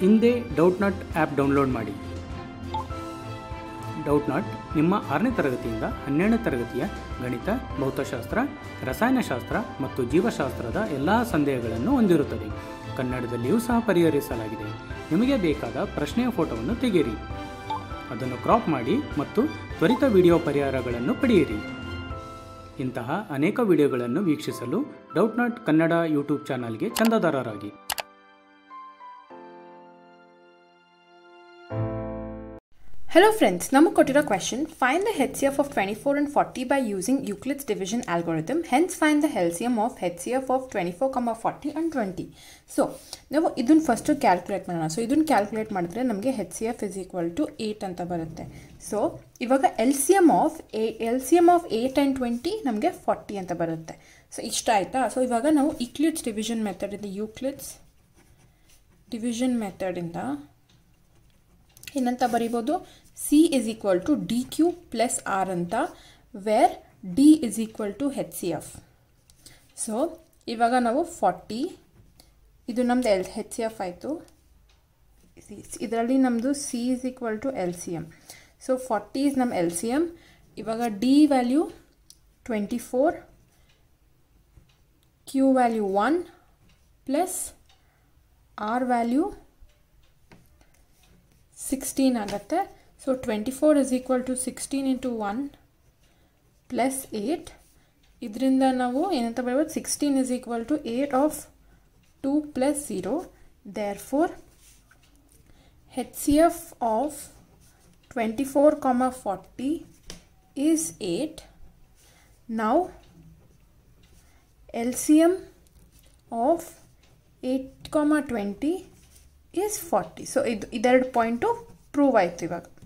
ಹಿಂದೆ Doubtnut app download ಮಾಡಿ Doubtnut ನಿಮ್ಮ ಆರನೇ ತರಗತಿಯಿಂದ ಹನ್ನೆರಡನೇ ತರಗತಿಯ ಗಣಿತ ಭೌತಶಾಸ್ತ್ರ ರಸಾಯನಶಾಸ್ತ್ರ ಮತ್ತು ಜೀವಶಾಸ್ತ್ರದ ಎಲ್ಲ ಸಂದೇಹಗಳನ್ನು ಹೊಂದಿರುತ್ತದೆ ಕನ್ನಡದಲ್ಲಿಯೂ ಸಹ ಪರಿಹರಿಸಲಾಗಿದೆ ನಿಮಗೆ ಬೇಕಾದ ಪ್ರಶ್ನೆಯ ಫೋಟೋವನ್ನು ತೆಗೆಯಿರಿ ಅದನ್ನು ಕ್ರಾಪ್ ಮಾಡಿ ಮತ್ತು ತ್ವರಿತ ವಿಡಿಯೋ ಪರಿಹಾರಗಳನ್ನು ಪಡೆಯಿರಿ ಇಂತಹ ಅನೇಕ ವಿಡಿಯೋಗಳನ್ನು ವೀಕ್ಷಿಸಲು ಡೌಟ್ ನಾಟ್ ಕನ್ನಡ ಯೂಟ್ಯೂಬ್ ಚಾನಲ್ಗೆ ಚಂದಾದಾರರಾಗಿ Hello friends, ನಮಗೆ ಕೊಟ್ಟಿರೋ question find the H C F of twenty four and forty by using Euclid's division algorithm hence find the L C M of H C F of twenty four comma forty and twenty so ನಾವು ಇದನ್ನು first calculate ಮಾಡೋಣ so ಇದನ್ನು calculate ಮಾಡಿದ್ರೆ ನಮಗೆ H C F is equal to eight ಅಂತ ಬರುತ್ತೆ so ಇವಾಗ L C M of a L C M of eight and twenty ನಮಗೆ ಫಾರ್ಟಿ ಅಂತ ಬರುತ್ತೆ ಸೊ ಇಷ್ಟ ಆಯಿತಾ ಸೊ ಇವಾಗ ನಾವು ಇಕ್ಲಿಡ್ಸ್ ಡಿವಿಷನ್ ಮೆಥಡಿಂದ ಯೂಕ್ಲಿಡ್ಸ್ ಡಿವಿಷನ್ ಮೆಥಡಿಂದ ಏನಂತ ಬರಿಬೋದು C is equal to D Q plus R ಅಂತ where D is equal to H C F so ಇವಾಗ ನಾವು ಫಾರ್ಟಿ ಇದು ನಮ್ಮದು ಎಲ್ ಹೆಚ್ ಸಿ ಎಫ್ ಆಯಿತು ಇದರಲ್ಲಿ ನಮ್ಮದು C is equal to L C M so forty is ನಮ್ಮ L C M ಇವಾಗ D value twenty four Q value one plus R value sixteen ಆಗುತ್ತೆ so twenty four is equal to sixteen into one plus eight ಇದರಿಂದ ನಾವು ಏನಂತ ಬರ್ಬೋದು sixteen is equal to eight of two plus zero therefore H C F of twenty four comma forty is eight ನಾವು L C M of eight comma twenty is forty so ಇದು ಇದೆರಡು point prove ಆಯಿತು ಇವಾಗ